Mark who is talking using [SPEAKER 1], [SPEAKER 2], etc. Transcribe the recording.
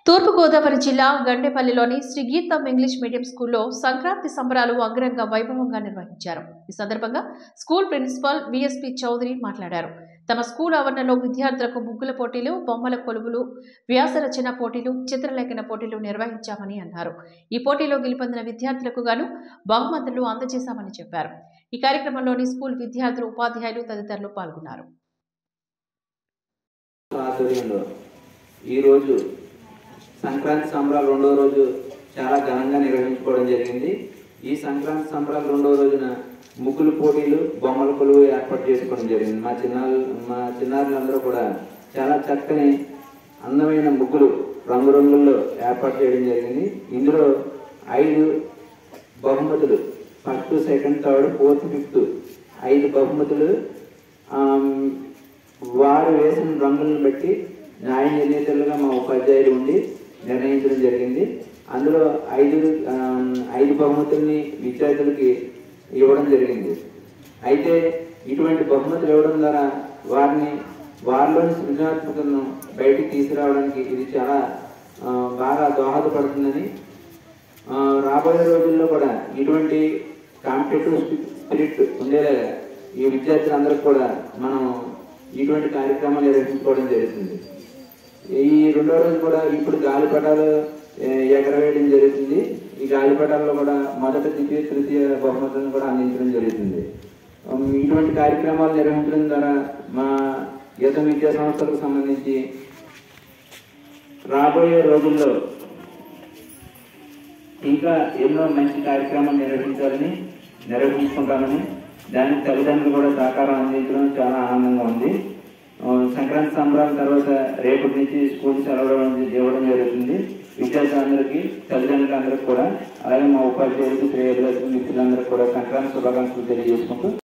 [SPEAKER 1] తూర్పుగోదావరి జిల్లా గండేపల్లిలోని శ్రీ గీతం English medium స్కూల్లో సంక్రాంతి సంబరాలు అంగరంగ వైభవంగా నిర్వహించారు ఈ సందర్భంగా స్కూల్ ప్రిన్సిపాల్ విఎస్పి చౌదరి మాట్లాడారు తమ స్కూల్ ఆవరణలో విద్యార్థులకు ముగ్గుల పోటీలు బొమ్మల కొలువులు వ్యాసరచన పోటీలు చిత్రలేఖన పోటీలు నిర్వహించామని అన్నారు ఈ పోటీలో గెలుపొందిన విద్యార్థులకు గాను బహుమతులు అందజేశామని చెప్పారు ఈ కార్యక్రమంలోని స్కూల్ విద్యార్థులు ఉపాధ్యాయులు తదితరులు పాల్గొన్నారు
[SPEAKER 2] ఆధ్వర్యంలో ఈరోజు సంక్రాంతి సంబరాలు రెండో రోజు చాలా ఘనంగా నిర్వహించుకోవడం జరిగింది ఈ సంక్రాంతి సంబరాలు రెండో రోజున ముగ్గులు పోటీలు బొమ్మల కొలువు ఏర్పాటు చేసుకోవడం జరిగింది మా చిన్నారులు మా చిన్నారులందరూ కూడా చాలా చక్కని అందమైన ముగ్గులు రంగురంగుల్లో ఏర్పాటు చేయడం జరిగింది ఇందులో ఐదు బహుమతులు first second third fourth fifth ఐదు బహుమతులు ఆమ్, వారు వేసిన రంగులను బట్టి న్యాయ నిర్ణేతలుగా మా ఉపాధ్యాయులు ఉండి నిర్ణయించడం జరిగింది అందులో ఐదు ఆమ్, ఐదు బహుమతుల్ని విద్యార్థులకి ఇవ్వడం జరిగింది అయితే ఇటువంటి బహుమతులు ఇవ్వడం ద్వారా వారిని వారిలోని సృజనాత్మకతను బయటికి తీసుకురావడానికి ఇది చాలా ఆ, బాగా దోహదపడుతుందని ఆ, రాబోయే రోజుల్లో కూడా ఇటువంటి కాంపిటేటివ్ స్పిరిట్ ఉండేలాగా ఈ విద్యార్థులందరికీ కూడా మనం ఇటువంటి కార్యక్రమాలు నిర్వహించుకోవడం జరుగుతుంది ఈ రెండో రోజు కూడా ఇప్పుడు గాలిపటాలు ఏ, ఎగరవేయడం జరుగుతుంది ఈ గాలిపటాల్లో కూడా మొదటి ద్వితీయ తృతీయ బహుమతులను కూడా అందించడం జరుగుతుంది ఉమ్, ఇటువంటి కార్యక్రమాలు నిర్వహించడం ద్వారా మా గీత విద్యా సంస్థలకు సంబంధించి రాబోయే రోజుల్లో ఇంకా ఎన్నో మంచి కార్యక్రమాలు నిర్వహించాలని నిర్వహించుకుంటామని దానికి తల్లిదండ్రులు కూడా సహకారం అందించడం చాలా ఆనందంగా ఉంది ఆ, సంక్రాంతి సంబరాల తర్వాత రేపటి నుంచి స్కూల్ సెలవు ఇవ్వడం జరుగుతుంది విద్యార్థులందరికీ తల్లిదండ్రులందరికీ కూడా అలాగే మా ఉపాధ్యాయులకు శ్రేయర్లకు మిత్రులందరికీ కూడా సంక్రాంతి శుభాకాంక్షలు తెలియజేసుకుంటూ